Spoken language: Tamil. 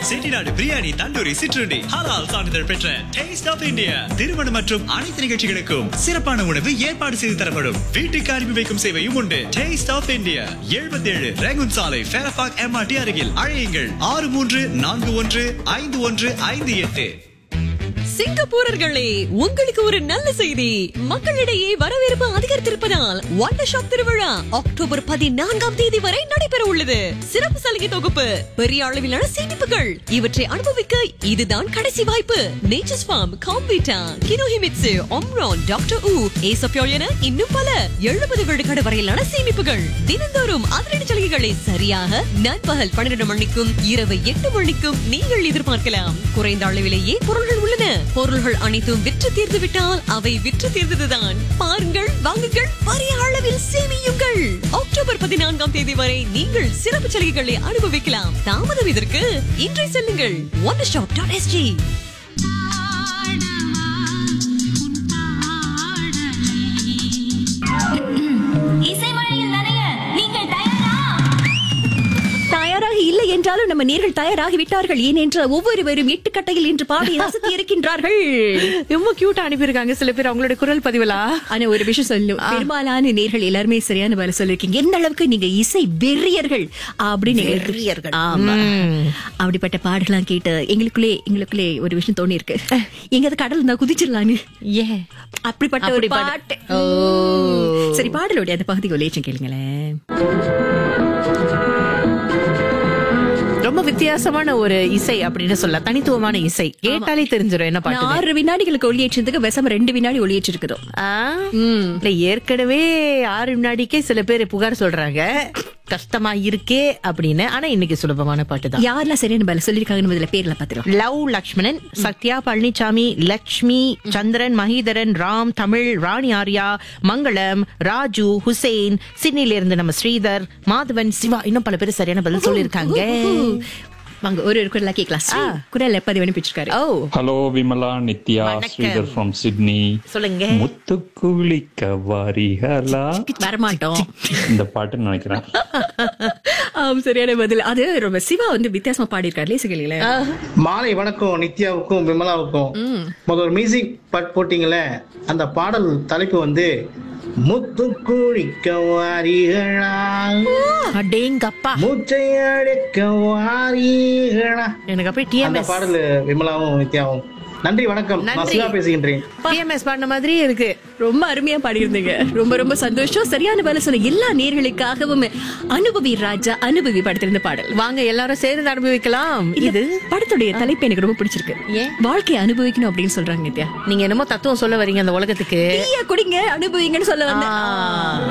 செட்டிநாடு பிரியாணி தந்தூரி சிற்றுண்டி ஹலால் சான்றிதழ் பெற்ற டேஸ்ட் ஆஃப் இந்தியா திருமணம் மற்றும் அனைத்து நிகழ்ச்சிகளுக்கும் சிறப்பான உணவு ஏற்பாடு செய்து தரப்படும் வீட்டுக்கு அனுப்பி வைக்கும் சேவையும் உண்டு டேஸ்ட் ஆஃப் இந்தியா எழுபத்தி ஏழு ரேகுன் சாலை ஃபேரபாக் எம்ஆர்டி அருகில் அழையுங்கள் ஆறு மூன்று நான்கு ஒன்று ஐந்து ஒன்று ஐந்து எட்டு சிங்கப்பூரர்களே உங்களுக்கு ஒரு நல்ல செய்தி மக்களிடையே வரவேற்பு அதிகரித்திருப்பதால் வண்டர் ஷாப் திருவிழா அக்டோபர் பதினான்காம் தேதி வரை நடைபெற உள்ளது சிறப்பு சலுகை தொகுப்பு பெரிய அளவிலான சேமிப்புகள் இவற்றை அனுபவிக்க இதுதான் கடைசி வாய்ப்பு நேச்சர்ஸ் ஃபார்ம் காம்பீட்டா கினோஹிமிட்சு ஒம்ரான் டாக்டர் ஊ ஏசப்யோல் என இன்னும் பல எழுபது விழுக்காடு வரையிலான சேமிப்புகள் தினந்தோறும் அதிரடி சலுகைகளை சரியாக நண்பகல் பன்னிரண்டு மணிக்கும் இரவு எட்டு மணிக்கும் நீங்கள் எதிர்பார்க்கலாம் குறைந்த அளவிலேயே பொருள்கள் உள்ளன பொருள்கள் அனைத்தும் விற்று தீர்ந்து விட்டால் அவை விற்று தீர்ந்ததுதான் பாருங்கள் வாங்குங்கள் பெரிய அளவில் சேமியுங்கள் அக்டோபர் பதினான்காம் தேதி வரை நீங்கள் சிறப்பு சலுகைகளை அனுபவிக்கலாம் தாமதம் இதற்கு இன்றை செல்லுங்கள் ஒன் ஷாப் டாட் எஸ்ஜி இசைமழையில் நனைய நீங்கள் தயாரா தயாராக இல்லை என்றாலும் நம்ம நேர்கள் தயாராகி விட்டார்கள் ஏனென்ற ஒவ்வொருவரும் எட்டு கட்டையில் என்று பாடி ரசித்து இருக்கின்றார்கள் ரொம்ப கியூட்டா அனுப்பியிருக்காங்க சில பேர் அவங்களோட குரல் பதிவுலா ஆனா ஒரு விஷயம் சொல்லணும் பெரும்பாலான நேர்கள் எல்லாருமே சரியான வேலை சொல்லிருக்கீங்க எந்த அளவுக்கு நீங்க இசை வெறியர்கள் அப்படின்னு வெறியர்கள் ஆமா அப்படிப்பட்ட பாடலாம் கேட்டு எங்களுக்குள்ளே எங்களுக்குள்ளே ஒரு விஷயம் தோணி இருக்கு எங்க கடல் இருந்தா குதிச்சிடலான்னு ஏ அப்படிப்பட்ட ஒரு அப்படி பாடு. பாட்டு ஓ. சரி பாடலோடைய அந்த பகுதி ஒலேச்சம் கேளுங்களேன் ரொம்ப வித்தியாசமான ஒரு இசை அப்படின்னு சொல்லலாம் தனித்துவமான இசை கேட்டாலே தெரிஞ்சிடும் என்ன பாட்டு ஆறு வினாடிகளுக்கு ஒளியேற்றதுக்கு விஷம் ரெண்டு வினாடி ஒளியேற்றிருக்குதோ இல்ல ஏற்கனவே ஆறு வினாடிக்கே சில பேர் புகார் சொல்றாங்க கஷ்டமா இருக்கே அப்படின்னு ஆனா இன்னைக்கு சுலபமான பாட்டு தான் யாரெல்லாம் சரியான பதில் சொல்லிருக்காங்கன்னு முதல்ல பேர்ல பாத்துக்கலாம் லவ் லக்ஷ்மணன் சத்யா பழனிசாமி லக்ஷ்மி சந்திரன் மஹிதரன் ராம் தமிழ் ராணி ஆர்யா மங்களம் ராஜு ஹுசேன் சிட்னில இருந்து நம்ம ஸ்ரீதர் மாதவன் சிவா இன்னும் பல பேர் சரியான பதில் சொல்லியிருக்காங்க வாங்க ஒரு ஒரு குரலா கேட்கலாம் ஸ்ரீ குரல் எப்ப அனுப்பிச்சிருக்காரு ஓ ஹலோ விமலா நித்யா வணக்கம். ஸ்ரீதர் ஃப்ரம் சிட்னி சொல்லுங்க முத்து குளிக்க வாரிகளா வரமாட்டோம் இந்த பாட்டு நினைக்கிறேன் ஆம், சரியான பதில் அது ரொம்ப சிவா வந்து வித்தியாசமா பாடியிருக்காரு லேசுகளே மாலை வணக்கம் நித்யாவுக்கும் விமலாவுக்கும் முதல் ஒரு மியூசிக் பாட் போட்டீங்களே அந்த பாடல் தலைப்பு வந்து முத்து குளிக்க வாரிகளா அடேங்கப்பா மூச்சை அடைக்க வாரிகளா எனக்கு அப்படியே அந்த டிஎம்எஸ் பாடல் விமலாவும் நித்யாவும் நன்றி வணக்கம் நான் நன்றி. சிவா பேசுகின்றேன் டிஎம்எஸ் பாடின மாதிரியே இருக்கு ரொம்ப அருமையா பாடியிருந்தீங்க ரொம்ப ரொம்ப சந்தோஷம் சரியான பதில் சொன்ன எல்லா நேர்களுக்காகவும் அனுபவி ராஜா அனுபவி படத்திலிருந்த பாடல் வாங்க எல்லாரும் சேர்ந்து அனுபவிக்கலாம் இது இது படத்துடைய தலைப்பு எனக்கு ரொம்ப பிடிச்சிருக்கு ஏன்? வாழ்க்கையை அனுபவிக்கணும் அப்படின்னு சொல்றாங்க நித்யா நீங்க என்னமோ தத்துவம் சொல்ல வரீங்க அந்த உலகத்துக்கு டீயை குடிங்க அனுபவிங்கன்னு சொல்ல வந்தேன் ஆ.